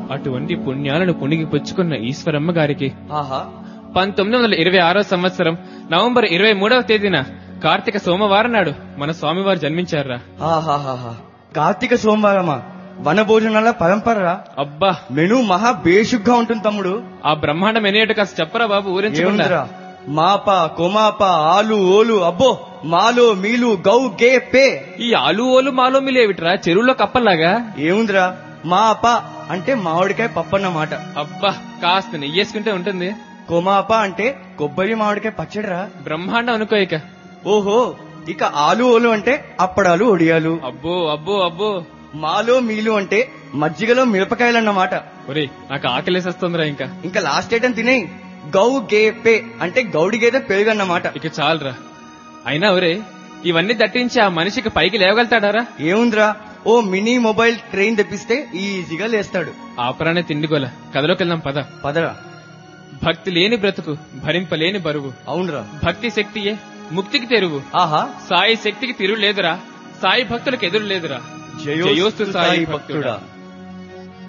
అటువంటి పుణ్యాలను పుణిగి పుచ్చుకున్న ఈశ్వరమ్మ గారికి ఆహా పంతొమ్మిది వందల ఇరవై ఆరో సంవత్సరం నవంబర్ ఇరవై మూడవ తేదీన కార్తీక సోమవారం నాడు మన స్వామివారు జన్మించారా ఆహాహాహా కార్తీక సోమవారమా వన భోజనాల పరంపర అబ్బా మెను మహా బేషుగ్గా ఉంటుంది తమ్ముడు ఆ బ్రహ్మాండం ఎనేటో కాస్త చెప్పరా బాబు ఊరించకుండా ఏముందిరా మాప కొమాప ఆలు ఓలు అబ్బో మాలో మీలు గౌ గే పే ఈ ఆలు ఓలు మాలో మిలేవిట్రా చెరువులో కప్పల్లాగా ఏముందిరా మాప అంటే మామిడికాయ పప్పన్నమాట అబ్బా కాస్త నెయ్యేసుకుంటే ఉంటుంది కొమాప అంటే కొబ్బరి మామిడికాయ పచ్చడిరా బ్రహ్మాండం అనుకో ఇక ఓహో ఇక ఆలు ఓలు అంటే అప్పడాలు ఒడియాలు అబ్బో అబ్బో అబ్బో మాలో మీలు అంటే మజ్జిగలో మిరపకాయలన్నమాట ఒరే నాకు ఆకలేసేస్తుందిరా ఇంకా ఇంకా లాస్ట్ ఐటమ్ తినేయి గౌ గే పే అంటే గౌడి గేదె పెరుగన్నమాట ఇక చాలరా అయినా ఒరే ఇవన్నీ దట్టించి ఆ మనిషికి పైకి లేవగలుగుతాడారా ఏముందిరా ఓ మినీ మొబైల్ ట్రైన్ తెప్పిస్తే ఈజీగా లేస్తాడు ఆపరానే తిండిగోల కథలోకి వెళ్దాం పద పదరా భక్తి లేని బ్రతుకు భరింపలేని బరువు అవునరా భక్తి శక్తియే ముక్తికి తెరువు ఆహా సాయి శక్తికి తిరుగు లేదురా సాయి భక్తులకు ఎదురు లేదురా జయోస్తు సాయి భక్తుడా